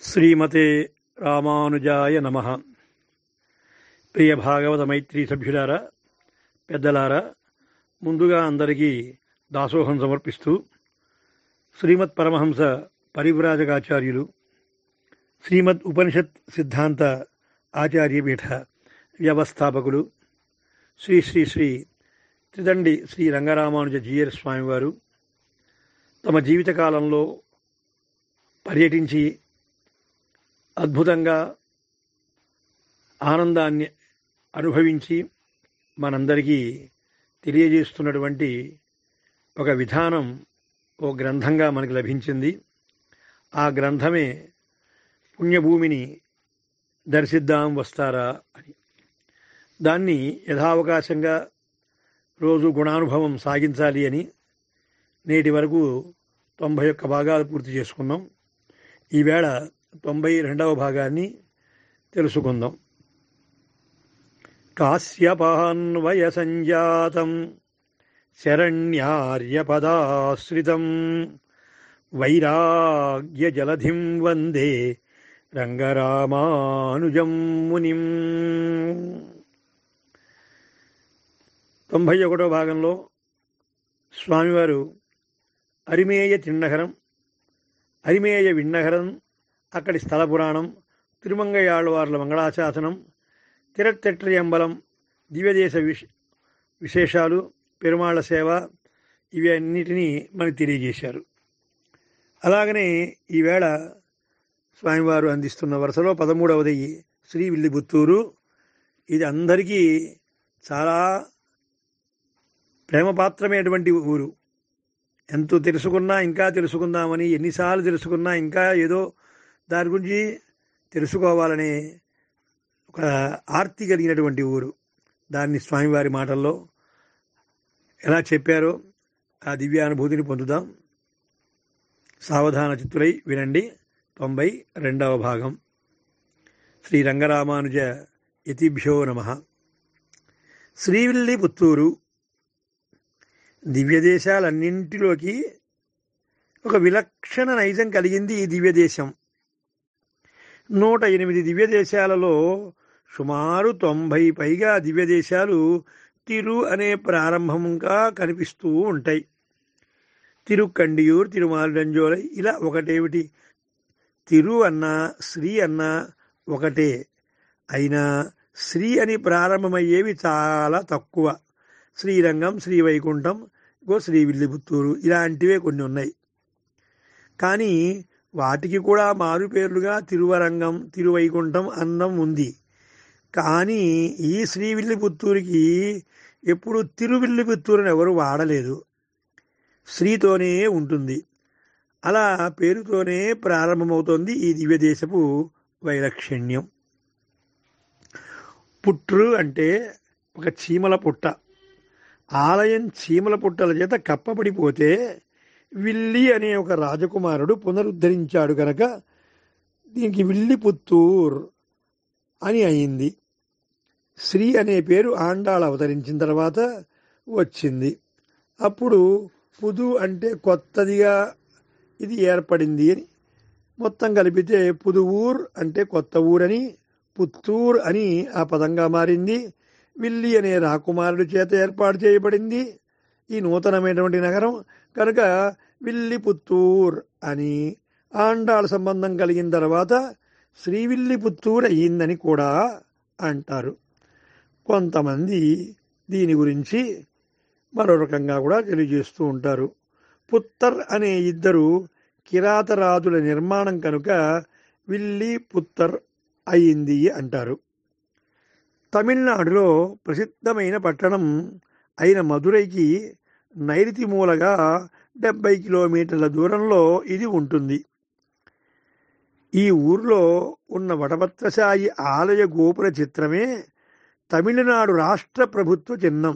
శ్రీమతే రామానుజాయ నమ ప్రియ భాగవత మైత్రి సభ్యులారా పెద్దలారా ముందుగా అందరికీ దాసోహం సమర్పిస్తూ శ్రీమత్ పరమహంస పరివ్రాజకాచార్యులు శ్రీమద్ ఉపనిషత్ సిద్ధాంత ఆచార్యపీఠ వ్యవస్థాపకులు శ్రీ శ్రీ శ్రీ త్రిదండి శ్రీ రంగరామానుజ జీయర్ స్వామివారు తమ జీవితకాలంలో పర్యటించి అద్భుతంగా ఆనందాన్ని అనుభవించి మనందరికీ తెలియజేస్తున్నటువంటి ఒక విధానం ఓ గ్రంథంగా మనకు లభించింది ఆ గ్రంథమే పుణ్యభూమిని దర్శిద్దాం వస్తారా అని దాన్ని యథావకాశంగా రోజు గుణానుభవం సాగించాలి అని నేటి వరకు తొంభై ఒక్క భాగాలు పూర్తి చేసుకున్నాం ఈవేళ తొంభై రెండవ భాగాన్ని తెలుసుకుందాం కాశ్యపాన్వయ సంజాతం శరణ్యార్యపదాశ్రితం వైరాగ్య జలధిం వందే రంగరామానుజం మునిం తొంభై ఒకటో భాగంలో స్వామివారు అరిమేయ తిన్నగరం అరిమేయ విన్నగరం అక్కడి స్థల పురాణం తిరుమంగయాళ్ళవార్ల మంగళాశాసనం తిరట్టెట్రియంబలం దివ్యదేశ విశ్ విశేషాలు పెరుమాళ్ల సేవ ఇవి అన్నిటినీ మనకు తెలియజేశారు అలాగనే ఈవేళ స్వామివారు అందిస్తున్న వరుసలో పదమూడవది శ్రీ విల్లిపుత్తూరు ఇది అందరికీ చాలా ప్రేమపాత్రమైనటువంటి ఊరు ఎంతో తెలుసుకున్నా ఇంకా తెలుసుకుందామని ఎన్నిసార్లు తెలుసుకున్నా ఇంకా ఏదో దాని గురించి తెలుసుకోవాలనే ఒక ఆర్తి కలిగినటువంటి ఊరు దాన్ని స్వామివారి మాటల్లో ఎలా చెప్పారో ఆ దివ్యానుభూతిని పొందుదాం సావధాన చిత్తులై వినండి తొంభై రెండవ భాగం శ్రీ రంగరామానుజ యతిభ్యో నమ శ్రీవిల్లి పుత్తూరు దివ్యదేశాలన్నింటిలోకి ఒక విలక్షణ నైజం కలిగింది ఈ దివ్యదేశం నూట ఎనిమిది దివ్యదేశాలలో సుమారు తొంభై పైగా దివ్యదేశాలు తిరు అనే ప్రారంభంగా కనిపిస్తూ ఉంటాయి తిరుకండియూర్ తిరుమాలంజోలై ఇలా ఒకటేమిటి తిరు అన్న శ్రీ అన్న ఒకటే అయినా శ్రీ అని ప్రారంభమయ్యేవి చాలా తక్కువ శ్రీరంగం శ్రీ వైకుంఠం గో శ్రీ విల్లిపుత్తూరు ఇలాంటివే కొన్ని ఉన్నాయి కానీ వాటికి కూడా మారు పేర్లుగా తిరువరంగం తిరువైకుంఠం అన్నం ఉంది కానీ ఈ శ్రీవిల్లిపుత్తూరుకి ఎప్పుడు తిరువిల్లిపుత్తూరుని ఎవరు వాడలేదు శ్రీతోనే ఉంటుంది అలా పేరుతోనే ప్రారంభమవుతోంది ఈ దివ్యదేశపు వైలక్షణ్యం పుట్రు అంటే ఒక చీమల పుట్ట ఆలయం చీమల పుట్టల చేత కప్పబడిపోతే విల్లి అనే ఒక రాజకుమారుడు పునరుద్ధరించాడు కనుక దీనికి విల్లి పుత్తూర్ అని అయింది శ్రీ అనే పేరు ఆండాళ అవతరించిన తర్వాత వచ్చింది అప్పుడు పుదు అంటే కొత్తదిగా ఇది ఏర్పడింది అని మొత్తం కలిపితే పుదువూర్ అంటే కొత్త ఊరని పుత్తూర్ అని ఆ పదంగా మారింది విల్లి అనే రాకుమారుడి చేత ఏర్పాటు చేయబడింది ఈ నూతనమైనటువంటి నగరం కనుక విల్లి పుత్తూర్ అని ఆండాళ సంబంధం కలిగిన తర్వాత శ్రీవిల్లి పుత్తూర్ అయ్యిందని కూడా అంటారు కొంతమంది దీని గురించి మరో రకంగా కూడా తెలియజేస్తూ ఉంటారు పుత్తర్ అనే ఇద్దరు కిరాతరాజుల నిర్మాణం కనుక విల్లి పుత్తర్ అయింది అంటారు తమిళనాడులో ప్రసిద్ధమైన పట్టణం అయిన మధురైకి నైరుతి మూలగా డెబ్బై కిలోమీటర్ల దూరంలో ఇది ఉంటుంది ఈ ఊర్లో ఉన్న వటభత్రసాయి ఆలయ గోపుర చిత్రమే తమిళనాడు రాష్ట్ర ప్రభుత్వ చిహ్నం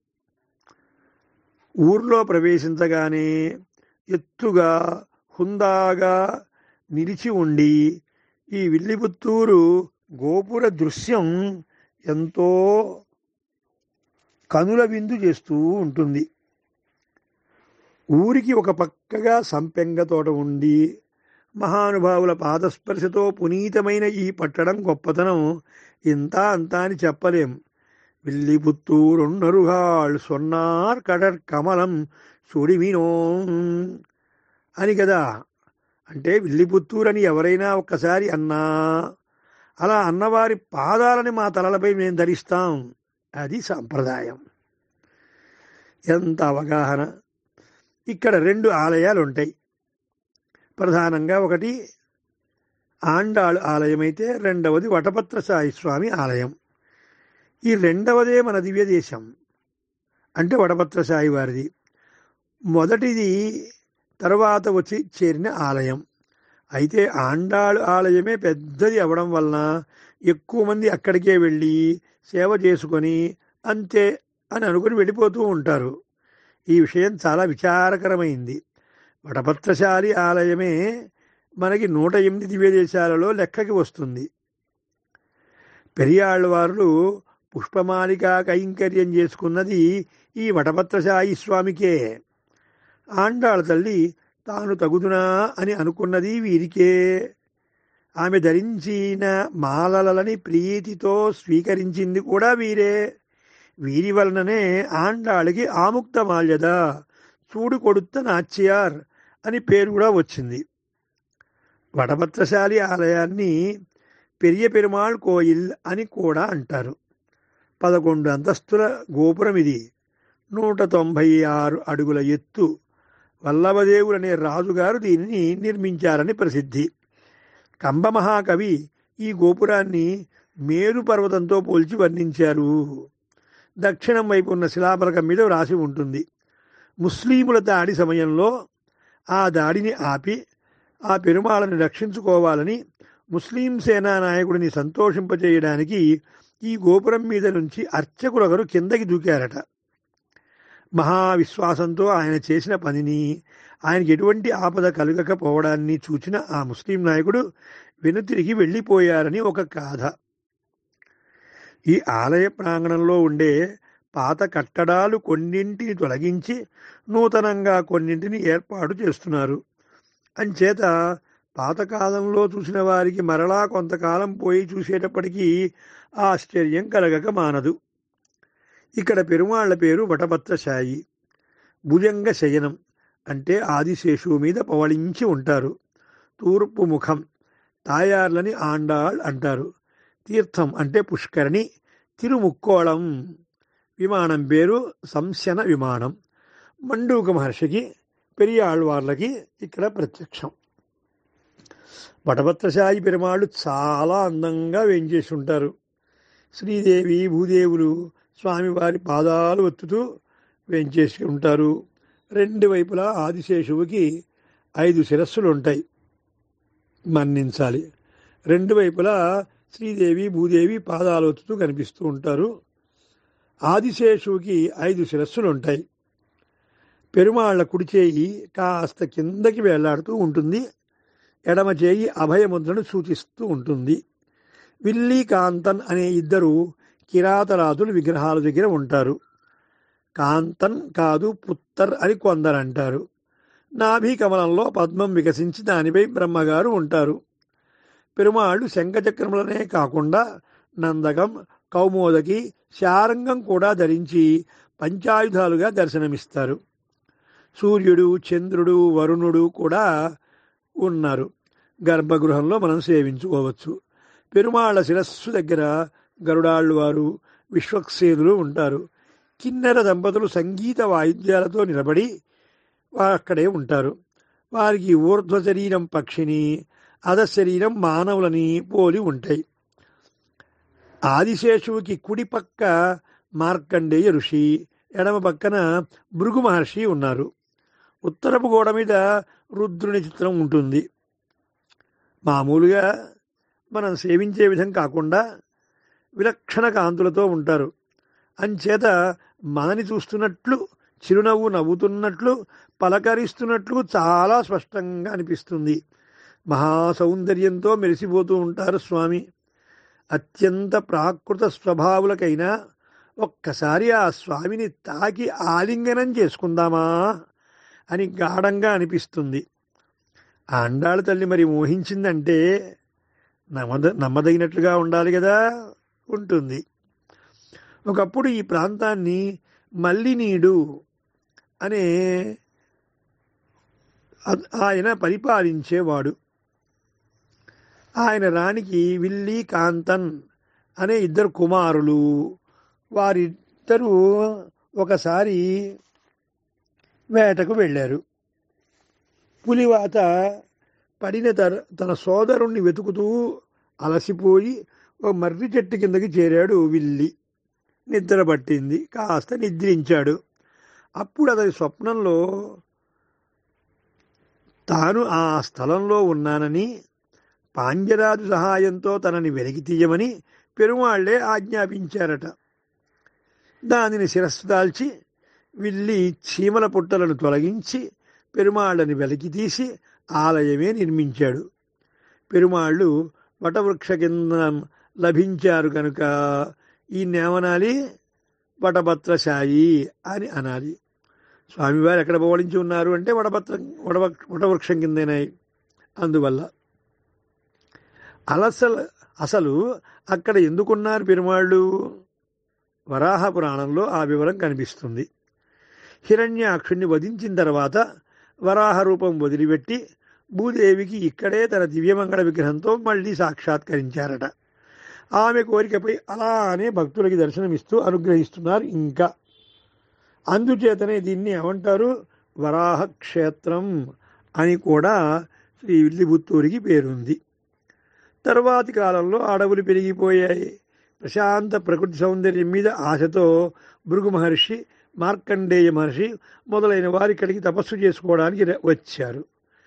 ఊర్లో ప్రవేశించగానే ఎత్తుగా హుందాగా నిలిచి ఉండి ఈ విల్లిపుత్తూరు గోపుర దృశ్యం ఎంతో కనుల విందు చేస్తూ ఉంటుంది ఊరికి ఒక పక్కగా సంపెంగ తోట ఉండి మహానుభావుల పాదస్పర్శతో పునీతమైన ఈ పట్టడం గొప్పతనం ఇంత అంతా అని చెప్పలేం విల్లిపుత్తూరున్నరుగాళ్ సొన్నార్ కడర్ కమలం సుడిమినో అని కదా అంటే విల్లిపుత్తూరు అని ఎవరైనా ఒక్కసారి అన్నా అలా అన్నవారి పాదాలని మా తలలపై మేము ధరిస్తాం అది సంప్రదాయం ఎంత అవగాహన ఇక్కడ రెండు ఆలయాలు ఉంటాయి ప్రధానంగా ఒకటి ఆండాళ్ ఆలయం అయితే రెండవది వటపత్ర సాయి స్వామి ఆలయం ఈ రెండవదే మన దివ్య దేశం అంటే వటపత్ర సాయి వారిది మొదటిది తర్వాత వచ్చి చేరిన ఆలయం అయితే ఆండాళ్ ఆలయమే పెద్దది అవ్వడం వలన ఎక్కువ మంది అక్కడికే వెళ్ళి సేవ చేసుకొని అంతే అని అనుకుని వెళ్ళిపోతూ ఉంటారు ఈ విషయం చాలా విచారకరమైంది వటపత్రశాలి ఆలయమే మనకి నూట ఎనిమిది దివ్య దేశాలలో లెక్కకి వస్తుంది పెరియాళ్ళవారులు పుష్పమాలిక కైంకర్యం చేసుకున్నది ఈ వటపత్రశాయి స్వామికే ఆండాళ్ళ తల్లి తాను తగుదునా అని అనుకున్నది వీరికే ఆమె ధరించిన మాలలని ప్రీతితో స్వీకరించింది కూడా వీరే వీరి వలననే ఆండాళ్ళకి ఆముక్త మాల్యద చూడు కొడుத்த నాచ్యార్ అని పేరు కూడా వచ్చింది వటభత్రశాలి ఆలయాన్ని పెరియ పెరుమాళ్ కోయిల్ అని కూడా అంటారు పదకొండు అంతస్తుల గోపురం ఇది నూట తొంభై ఆరు అడుగుల ఎత్తు వల్లభదేవుడు అనే రాజుగారు దీనిని నిర్మించారని ప్రసిద్ధి కంబమహాకవి ఈ గోపురాన్ని మేరు పర్వతంతో పోల్చి వర్ణించారు దక్షిణం వైపు ఉన్న శిలాఫలకం మీద వ్రాసి ఉంటుంది ముస్లిముల దాడి సమయంలో ఆ దాడిని ఆపి ఆ పెరుమాళని రక్షించుకోవాలని ముస్లిం సేనా నాయకుడిని సంతోషింపచేయడానికి ఈ గోపురం మీద నుంచి అర్చకులొకరు కిందకి దూకారట మహావిశ్వాసంతో ఆయన చేసిన పనిని ఆయనకి ఎటువంటి ఆపద కలగకపోవడాన్ని చూచిన ఆ ముస్లిం నాయకుడు వెనుతిరిగి వెళ్ళిపోయారని ఒక గాథ ఈ ఆలయ ప్రాంగణంలో ఉండే పాత కట్టడాలు కొన్నింటిని తొలగించి నూతనంగా కొన్నింటిని ఏర్పాటు చేస్తున్నారు అంచేత పాతకాలంలో చూసిన వారికి మరలా కొంతకాలం పోయి చూసేటప్పటికీ ఆశ్చర్యం కలగక మానదు ఇక్కడ పెరుమాళ్ల పేరు వటభత్రశాయి భుజంగ శయనం అంటే ఆదిశేషువు మీద పవళించి ఉంటారు తూర్పు ముఖం తాయార్లని ఆండాళ్ అంటారు తీర్థం అంటే పుష్కరిణి తిరుముక్కోళం విమానం పేరు సంశన విమానం మండూక మహర్షికి పెరియాళ్వార్లకి ఇక్కడ ప్రత్యక్షం వటభత్రశాయి పెరుమాళ్ళు చాలా అందంగా వేయించేసి ఉంటారు శ్రీదేవి భూదేవులు స్వామివారి పాదాలు ఒత్తుతూ వేయించేసి ఉంటారు రెండు వైపులా ఆదిశేషువుకి ఐదు శిరస్సులు ఉంటాయి మన్నించాలి రెండు వైపులా శ్రీదేవి భూదేవి పాదాలు ఒత్తుతూ కనిపిస్తూ ఉంటారు ఆదిశేషువుకి ఐదు శిరస్సులు ఉంటాయి పెరుమాళ్ల కుడి చేయి కాస్త కిందకి వేలాడుతూ ఉంటుంది ఎడమ చేయి అభయముద్రను సూచిస్తూ ఉంటుంది విల్లీ కాంతన్ అనే ఇద్దరు కిరాతరాజులు విగ్రహాల దగ్గర ఉంటారు కాంతన్ కాదు పుత్తర్ అని కొందరు అంటారు నాభి కమలంలో పద్మం వికసించి దానిపై బ్రహ్మగారు ఉంటారు పెరుమాళ్ళు శంఖచక్రములనే కాకుండా నందకం కౌమోదకి శారంగం కూడా ధరించి పంచాయుధాలుగా దర్శనమిస్తారు సూర్యుడు చంద్రుడు వరుణుడు కూడా ఉన్నారు గర్భగృహంలో మనం సేవించుకోవచ్చు పెరుమాళ్ళ శిరస్సు దగ్గర గరుడాళ్ళు వారు విశ్వక్సేనులు ఉంటారు కిన్నెర దంపతులు సంగీత వాయిద్యాలతో నిలబడి అక్కడే ఉంటారు వారికి ఊర్ధ్వ శరీరం పక్షిని అధ శరీరం మానవులని పోలి ఉంటాయి ఆదిశేషువుకి కుడి పక్క మార్కండేయ ఋషి ఎడమ పక్కన భృగు మహర్షి ఉన్నారు ఉత్తరపు గోడ మీద రుద్రుని చిత్రం ఉంటుంది మామూలుగా మనం సేవించే విధం కాకుండా విలక్షణ కాంతులతో ఉంటారు అంచేత మనని చూస్తున్నట్లు చిరునవ్వు నవ్వుతున్నట్లు పలకరిస్తున్నట్లు చాలా స్పష్టంగా అనిపిస్తుంది మహాసౌందర్యంతో మెరిసిపోతూ ఉంటారు స్వామి అత్యంత ప్రాకృత స్వభావులకైనా ఒక్కసారి ఆ స్వామిని తాకి ఆలింగనం చేసుకుందామా అని గాఢంగా అనిపిస్తుంది ఆ అండాళ్ళ తల్లి మరి మోహించిందంటే నమ్మద నమ్మదగినట్లుగా ఉండాలి కదా ఉంటుంది ఒకప్పుడు ఈ ప్రాంతాన్ని మల్లినీడు అనే అ- ఆయన పరిపాలించేవాడు ఆయన రాణికి విల్లి కాంతన్ అనే ఇద్దరు కుమారులు వారిద్దరూ ఒకసారి వేటకు వెళ్ళారు పులివాత పడిన తర తన సోదరుణ్ణి వెతుకుతూ అలసిపోయి ఓ మర్రి చెట్టు కిందకి చేరాడు విల్లి నిద్ర పట్టింది కాస్త నిద్రించాడు అప్పుడు అతని స్వప్నంలో తాను ఆ స్థలంలో ఉన్నానని పాండ్యరాజు సహాయంతో తనని వెలికి తీయమని పెరుమాళ్లే ఆజ్ఞాపించారట దానిని శిరస్సు దాల్చి విల్లి చీమల పుట్టలను తొలగించి పెరుమాళ్ళని వెలికి తీసి ఆలయమే నిర్మించాడు పెరుమాళ్ళు వటవృక్ష కింద లభించారు కనుక ఈ నేమనాలి వటభత్రశాయి అని అనాలి స్వామివారు ఎక్కడ పవళించి ఉన్నారు అంటే వడభత్ర వడ వటవృక్షం కిందనాయి అందువల్ల అలసలు అసలు అక్కడ ఎందుకున్నారు పెరుమాళ్ళు వరాహ పురాణంలో ఆ వివరం కనిపిస్తుంది హిరణ్యాక్షుణ్ణి వధించిన తర్వాత వరాహ రూపం వదిలిపెట్టి భూదేవికి ఇక్కడే తన దివ్యమంగళ విగ్రహంతో మళ్ళీ సాక్షాత్కరించారట ఆమె కోరికపై అలానే భక్తులకి దర్శనమిస్తూ అనుగ్రహిస్తున్నారు ఇంకా అందుచేతనే దీన్ని ఏమంటారు వరాహ క్షేత్రం అని కూడా శ్రీ విల్లిపుత్తూరికి పేరుంది తర్వాతి కాలంలో అడవులు పెరిగిపోయాయి ప్రశాంత ప్రకృతి సౌందర్యం మీద ఆశతో భృగు మహర్షి మార్కండేయ మహర్షి మొదలైన వారు ఇక్కడికి తపస్సు చేసుకోవడానికి ర- వచ్చారు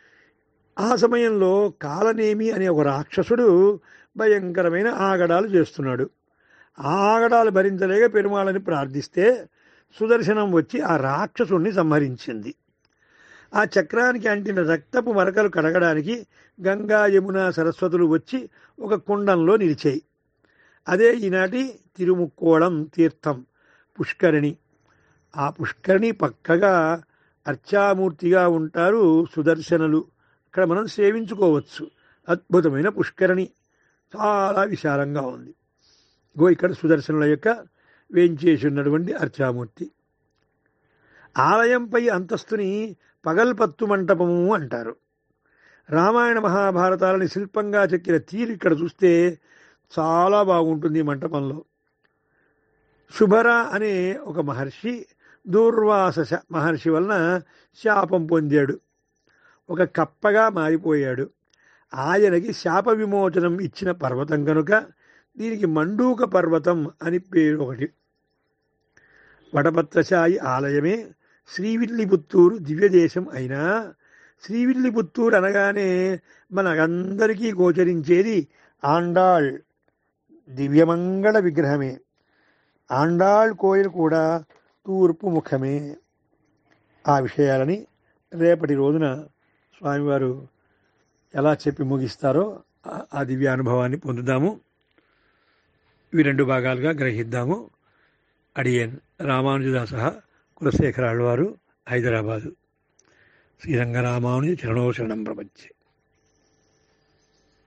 ఆ సమయంలో కాలనేమి అనే ఒక రాక్షసుడు భయంకరమైన ఆగడాలు చేస్తున్నాడు ఆ ఆగడాలు భరించలేక పెరుమాళని ప్రార్థిస్తే సుదర్శనం వచ్చి ఆ రాక్షసుణ్ణి సంహరించింది ఆ చక్రానికి అంటిన రక్తపు మరకలు కడగడానికి గంగా యమున సరస్వతులు వచ్చి ఒక కుండంలో నిలిచాయి అదే ఈనాటి తిరుముక్కోళం తీర్థం పుష్కరిణి ఆ పుష్కరిణి పక్కగా అర్చామూర్తిగా ఉంటారు సుదర్శనులు అక్కడ మనం సేవించుకోవచ్చు అద్భుతమైన పుష్కరిణి చాలా విశాలంగా ఉంది గో ఇక్కడ సుదర్శనుల యొక్క వేంచేసి ఉన్నటువంటి అర్చామూర్తి ఆలయంపై అంతస్తుని పగల్పత్తు మంటపము అంటారు రామాయణ మహాభారతాలని శిల్పంగా చెక్కిన తీరు ఇక్కడ చూస్తే చాలా బాగుంటుంది ఈ మంటపంలో శుభర అనే ఒక మహర్షి దూర్వాస శ- మహర్షి వలన శాపం పొందాడు ఒక కప్పగా మారిపోయాడు ఆయనకి శాప విమోచనం ఇచ్చిన పర్వతం కనుక దీనికి మండూక పర్వతం అని పేరు ఒకటి వటపత్రశాయి ఆలయమే శ్రీవిల్లిపుత్తూరు దివ్యదేశం అయినా శ్రీవిల్లిపుత్తూరు అనగానే మనకందరికీ గోచరించేది ఆండాళ్ దివ్యమంగళ విగ్రహమే ఆండాళ్ కోయిల్ కూడా తూర్పు ముఖమే ఆ విషయాలని రేపటి రోజున స్వామివారు ఎలా చెప్పి ముగిస్తారో ఆ- ఆ దివ్య అనుభవాన్ని పొందుదాము ఇవి రెండు భాగాలుగా గ్రహిద్దాము అడియన్ రామానుజదాస కులశేఖరాళ్ళ వారు హైదరాబాదు శ్రీరంగరామానుజ చరణో శరణం ప్రపంచే